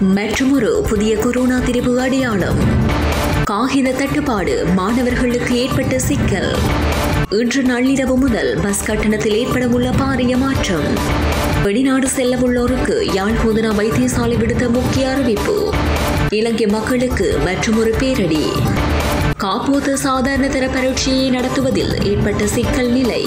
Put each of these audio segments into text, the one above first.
மற்றொரு புதிய கொரோனா திரிவு அடையாளம் காகித தட்டுப்பாடு மாணவர்களுக்கு ஏற்பட்ட சிக்கல் இன்று நள்ளிரவு முதல் பஸ் கட்டணத்தில் ஏற்படவுள்ள பாரிய மாற்றம் வெளிநாடு செல்லவுள்ளோருக்கு யாழ் போதனா வைத்தியசாலை விடுத்த முக்கிய அறிவிப்பு இலங்கை மக்களுக்கு மற்றொரு பேரடி காப்போது சாதாரண தர பரீட்சையை நடத்துவதில் ஏற்பட்ட சிக்கல் நிலை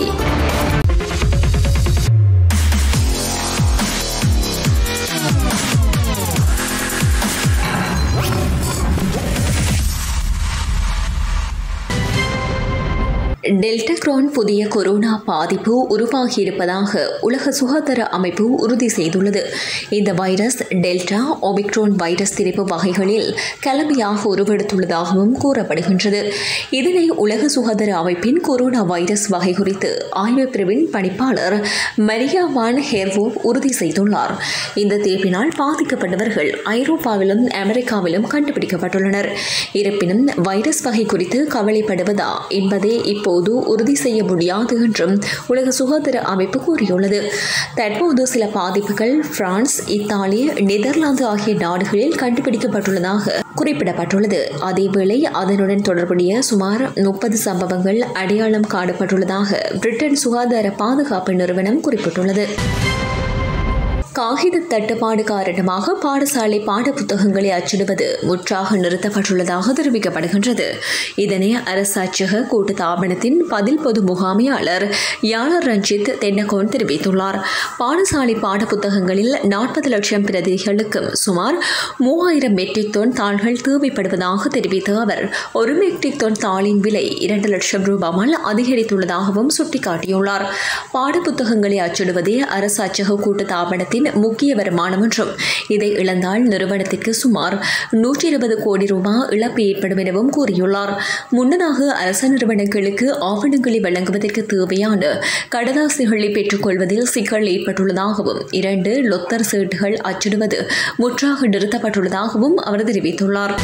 டெல்டா கிரான் புதிய கொரோனா பாதிப்பு உருவாகியிருப்பதாக உலக சுகாதார அமைப்பு உறுதி செய்துள்ளது இந்த வைரஸ் டெல்டா ஒமிக்ரோன் வைரஸ் திரிப்பு வகைகளில் கலவையாக உருவெடுத்துள்ளதாகவும் கூறப்படுகின்றது இதனை உலக சுகாதார அமைப்பின் கொரோனா வைரஸ் வகை குறித்து ஆய்வு பிரிவின் பணிப்பாளர் மரியா வான் ஹேர்வோ உறுதி செய்துள்ளார் இந்த தீர்ப்பினால் பாதிக்கப்பட்டவர்கள் ஐரோப்பாவிலும் அமெரிக்காவிலும் கண்டுபிடிக்கப்பட்டுள்ளனர் இருப்பினும் வைரஸ் வகை குறித்து கவலைப்படுவதா என்பதே இப்போ இப்போது உறுதி செய்ய முடியாது என்றும் உலக சுகாதார அமைப்பு கூறியுள்ளது தற்போது சில பாதிப்புகள் பிரான்ஸ் இத்தாலி நெதர்லாந்து ஆகிய நாடுகளில் கண்டுபிடிக்கப்பட்டுள்ளதாக குறிப்பிடப்பட்டுள்ளது அதேவேளை அதனுடன் தொடர்புடைய சுமார் முப்பது சம்பவங்கள் அடையாளம் காணப்பட்டுள்ளதாக பிரிட்டன் சுகாதார பாதுகாப்பு நிறுவனம் குறிப்பிட்டுள்ளது காகித தட்டுப்பாடு காரணமாக பாடசாலை பாடப்புத்தகங்களை அச்சிடுவது முற்றாக நிறுத்தப்பட்டுள்ளதாக தெரிவிக்கப்படுகின்றது இதனை அரசாட்சக கூட்டு தாபனத்தின் பதில் பொது முகாமையாளர் யாளர் ரஞ்சித் தென்னகோன் தெரிவித்துள்ளார் பாடசாலை பாடப்புத்தகங்களில் நாற்பது லட்சம் பிரதிகளுக்கும் சுமார் மூவாயிரம் மெட்ரிக் தொன் தாள்கள் தேவைப்படுவதாக தெரிவித்த அவர் ஒரு மெட்ரிக் தொன் தாளின் விலை இரண்டு லட்சம் ரூபாயால் அதிகரித்துள்ளதாகவும் சுட்டிக்காட்டியுள்ளார் பாடப்புத்தகங்களை அச்சிடுவதே அரசாட்சக கூட்டு தாபனத்தின் முக்கிய வருமானம் என்றும் இதை இழந்தால் நிறுவனத்திற்கு சுமார் நூற்றி இருபது கோடி ரூபாய் இழப்பு ஏற்படும் எனவும் கூறியுள்ளார் முன்னதாக அரச நிறுவனங்களுக்கு ஆவணங்களை வழங்குவதற்கு தேவையான கடதாசிகளை பெற்றுக்கொள்வதில் சிக்கல் ஏற்பட்டுள்ளதாகவும் இரண்டு லொத்தர் சீட்டுகள் அச்சிடுவது முற்றாக நிறுத்தப்பட்டுள்ளதாகவும் அவர் தெரிவித்துள்ளார்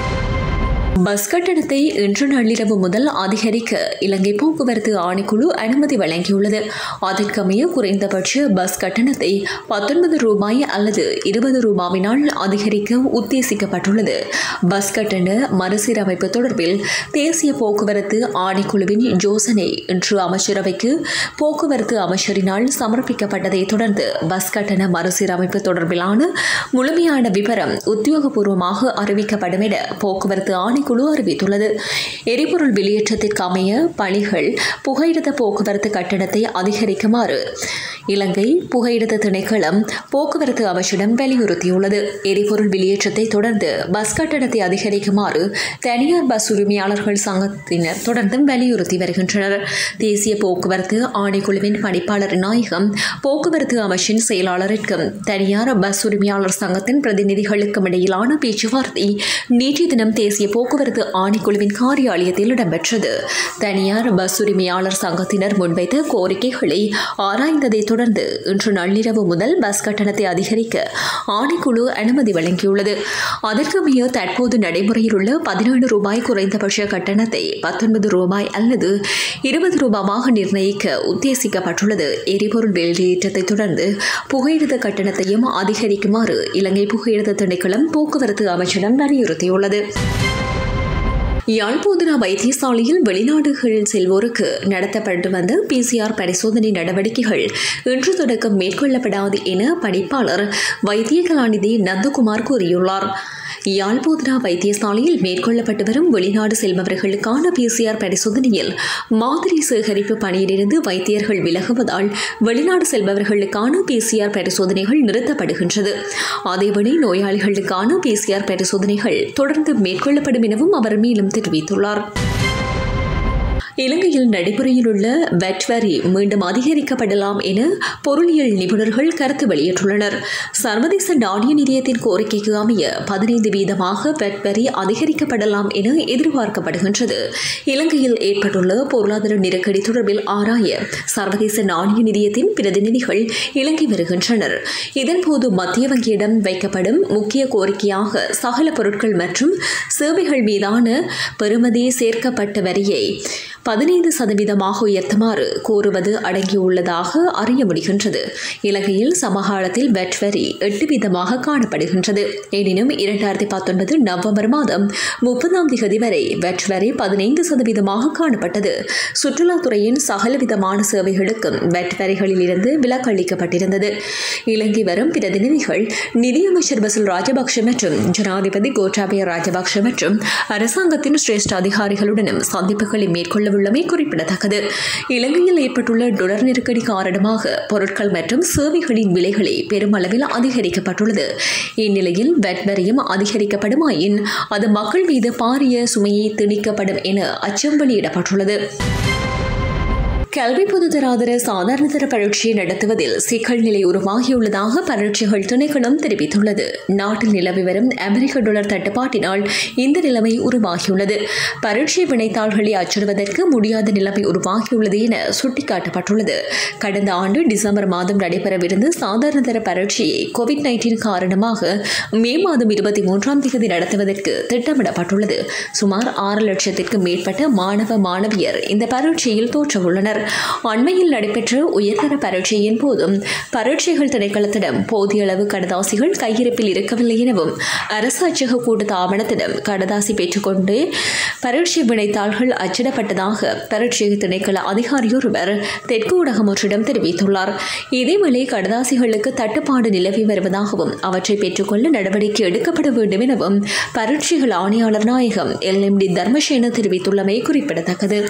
பஸ் கட்டணத்தை இன்று நள்ளிரவு முதல் அதிகரிக்க இலங்கை போக்குவரத்து ஆணைக்குழு அனுமதி வழங்கியுள்ளது அதற்கமைய குறைந்தபட்ச பஸ் கட்டணத்தை பத்தொன்பது ரூபாய் அல்லது இருபது ரூபாவினால் அதிகரிக்க உத்தேசிக்கப்பட்டுள்ளது பஸ் கட்டண மறுசீரமைப்பு தொடர்பில் தேசிய போக்குவரத்து ஆணைக்குழுவின் யோசனை இன்று அமைச்சரவைக்கு போக்குவரத்து அமைச்சரினால் சமர்ப்பிக்கப்பட்டதை தொடர்ந்து பஸ் கட்டண மறுசீரமைப்பு தொடர்பிலான முழுமையான விவரம் உத்தியோகபூர்வமாக அறிவிக்கப்படும் என போக்குவரத்து ஆணை குழு அறிவித்துள்ளது எரிபொருள் வெளியேற்றத்திற்கு அமைய பணிகள் புகையிரத போக்குவரத்து கட்டணத்தை அதிகரிக்குமாறு இலங்கை புகையிரத திணைக்களம் போக்குவரத்து அமைச்சிடம் வலியுறுத்தியுள்ளது எரிபொருள் வெளியேற்றத்தை தொடர்ந்து பஸ் கட்டணத்தை அதிகரிக்குமாறு தனியார் பஸ் உரிமையாளர்கள் சங்கத்தினர் தொடர்ந்தும் வலியுறுத்தி வருகின்றனர் தேசிய போக்குவரத்து ஆணைக்குழுவின் பணிப்பாளர் நாயகம் போக்குவரத்து அமைச்சின் செயலாளருக்கும் தனியார் பஸ் உரிமையாளர் சங்கத்தின் பிரதிநிதிகளுக்கும் இடையிலான பேச்சுவார்த்தை நேற்றைய தினம் தேசிய போக்குவரத்து ஆணைக்குழுவின் காரியாலயத்தில் இடம்பெற்றது தனியார் பஸ் உரிமையாளர் சங்கத்தினர் முன்வைத்த கோரிக்கைகளை ஆராய்ந்ததை தொடர்ந்து இன்று நள்ளிரவு முதல் பஸ் கட்டணத்தை அதிகரிக்க ஆணைக்குழு அனுமதி வழங்கியுள்ளது அதற்கமைய தற்போது நடைமுறையில் உள்ள பதினேழு ரூபாய் குறைந்தபட்ச கட்டணத்தை பத்தொன்பது ரூபாய் அல்லது இருபது ரூபாயாக நிர்ணயிக்க உத்தேசிக்கப்பட்டுள்ளது எரிபொருள் வெளியேற்றத்தை தொடர்ந்து புகையிரத கட்டணத்தையும் அதிகரிக்குமாறு இலங்கை புகையிரத திணைக்களம் போக்குவரத்து அமைச்சிடம் வலியுறுத்தியுள்ளது யாழ்போதனா வைத்தியசாலையில் வெளிநாடுகள் செல்வோருக்கு நடத்தப்பட்டு வந்த பிசிஆர் பரிசோதனை நடவடிக்கைகள் இன்று தொடக்கம் மேற்கொள்ளப்படாது என பணிப்பாளர் வைத்திய கலாநிதி நந்தகுமார் கூறியுள்ளார் யாழ்போதனா வைத்தியசாலையில் மேற்கொள்ளப்பட்டு வரும் வெளிநாடு செல்பவர்களுக்கான பிசிஆர் பரிசோதனையில் மாதிரி சேகரிப்பு பணியிலிருந்து வைத்தியர்கள் விலகுவதால் வெளிநாடு செல்பவர்களுக்கான பிசிஆர் பரிசோதனைகள் நிறுத்தப்படுகின்றது அதேவேளை நோயாளிகளுக்கான பிசிஆர் பரிசோதனைகள் தொடர்ந்து மேற்கொள்ளப்படும் எனவும் அவர் மேலும் தெரிவித்துள்ளார் இலங்கையில் நடைமுறையில் உள்ள வெட் வரி மீண்டும் அதிகரிக்கப்படலாம் என பொருளியல் நிபுணர்கள் கருத்து வெளியிட்டுள்ளனர் சர்வதேச நாணய நிதியத்தின் கோரிக்கைக்கு அமைய பதினைந்து வீதமாக வெட் வரி அதிகரிக்கப்படலாம் என எதிர்பார்க்கப்படுகின்றது இலங்கையில் ஏற்பட்டுள்ள பொருளாதார நெருக்கடி தொடர்பில் ஆராய சர்வதேச நாணய நிதியத்தின் பிரதிநிதிகள் இலங்கை வருகின்றனர் இதன்போது மத்திய வங்கியிடம் வைக்கப்படும் முக்கிய கோரிக்கையாக சகல பொருட்கள் மற்றும் சேவைகள் மீதான பெறுமதி சேர்க்கப்பட்ட வரியை பதினைந்து சதவீதமாக உயர்த்துமாறு கோருவது அடங்கியுள்ளதாக அறிய முடிகின்றது இலங்கையில் சமகாலத்தில் வெட் வரி எட்டு வீதமாக காணப்படுகின்றது எனினும் இரண்டாயிரத்தி பத்தொன்பது நவம்பர் மாதம் முப்பதாம் திகதி வரை வெட் வரி பதினைந்து சதவீதமாக காணப்பட்டது சுற்றுலாத்துறையின் சகலவிதமான சேவைகளுக்கும் வெட் வரிகளில் இருந்து விலக்களிக்கப்பட்டிருந்தது இலங்கை வரும் பிரதிநிதிகள் நிதியமைச்சர் பசில் ராஜபக்ஷ மற்றும் ஜனாதிபதி கோட்டாபய ராஜபக்ஷ மற்றும் அரசாங்கத்தின் சிரேஷ்ட அதிகாரிகளுடனும் சந்திப்புகளை மேற்கொள்ளவுள்ளமை குறிப்பிடத்தக்கது இலங்கையில் ஏற்பட்டுள்ள டொலர் நெருக்கடி காரணமாக பொருட்கள் மற்றும் சேவைகளின் விலைகளை பெருமளவில் அதிகரிக்கப்பட்டுள்ளது இந்நிலையில் வெட் வரியும் அதிகரிக்கப்படுமாயின் அது மக்கள் மீது பாரிய சுமையை திணிக்கப்படும் என அச்சம் வெளியிடப்பட்டுள்ளது கல்வி பொதுத்தராதர சாதாரண தர பரீட்சையை நடத்துவதில் சிக்கல் நிலை உருவாகியுள்ளதாக பரீட்சைகள் திணைக்களம் தெரிவித்துள்ளது நாட்டில் நிலவி வரும் அமெரிக்க டாலர் தட்டுப்பாட்டினால் இந்த நிலைமை உருவாகியுள்ளது பரீட்சை வினைத்தாள்களை அச்சிடுவதற்கு முடியாத நிலைமை உருவாகியுள்ளது என சுட்டிக்காட்டப்பட்டுள்ளது கடந்த ஆண்டு டிசம்பர் மாதம் நடைபெறவிருந்த சாதாரண தர பரீட்சையை கோவிட் நைன்டீன் காரணமாக மே மாதம் இருபத்தி மூன்றாம் தேதி நடத்துவதற்கு திட்டமிடப்பட்டுள்ளது சுமார் ஆறு லட்சத்திற்கும் மேற்பட்ட மாணவ மாணவியர் இந்த பரீட்சையில் தோற்றவுள்ளனர் அண்மையில் நடைபெற்ற உயர்தர பரீட்சையின் போதும் பரீட்சைகள் திணைக்களத்திடம் போதிய அளவு கடதாசிகள் கையிருப்பில் இருக்கவில்லை எனவும் அரசு அச்சக கூட்டத்து ஆவணத்திடம் கடதாசி பெற்றுக்கொண்டு பரீட்சை வினைத்தாள்கள் அச்சிடப்பட்டதாக பரீட்சை திணைக்கள அதிகாரியொருவர் தெற்கு ஊடகமொன்றிடம் தெரிவித்துள்ளார் இதேவேளை கடதாசிகளுக்கு தட்டுப்பாடு நிலவி வருவதாகவும் அவற்றை பெற்றுக்கொள்ள நடவடிக்கை எடுக்கப்பட வேண்டும் எனவும் பரீட்சைகள் ஆணையாளர் நாயகம் எல் எம் டி தர்மசேன தெரிவித்துள்ளமை குறிப்பிடத்தக்கது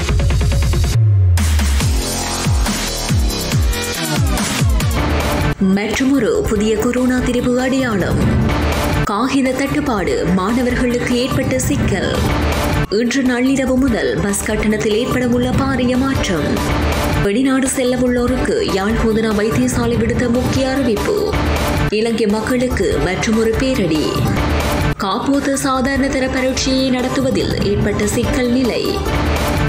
மற்றொரு புதிய கொரோனா திரிவு அடையாளம் காகித தட்டுப்பாடு மாணவர்களுக்கு ஏற்பட்ட சிக்கல் இன்று நள்ளிரவு முதல் பஸ் கட்டணத்தில் ஏற்படவுள்ள பாரிய மாற்றம் வெளிநாடு செல்லவுள்ளோருக்கு யாழ் போதனா வைத்தியசாலை விடுத்த முக்கிய அறிவிப்பு இலங்கை மக்களுக்கு மற்றொரு பேரடி காப்போது சாதாரண தர பரீட்சையை நடத்துவதில் ஏற்பட்ட சிக்கல் நிலை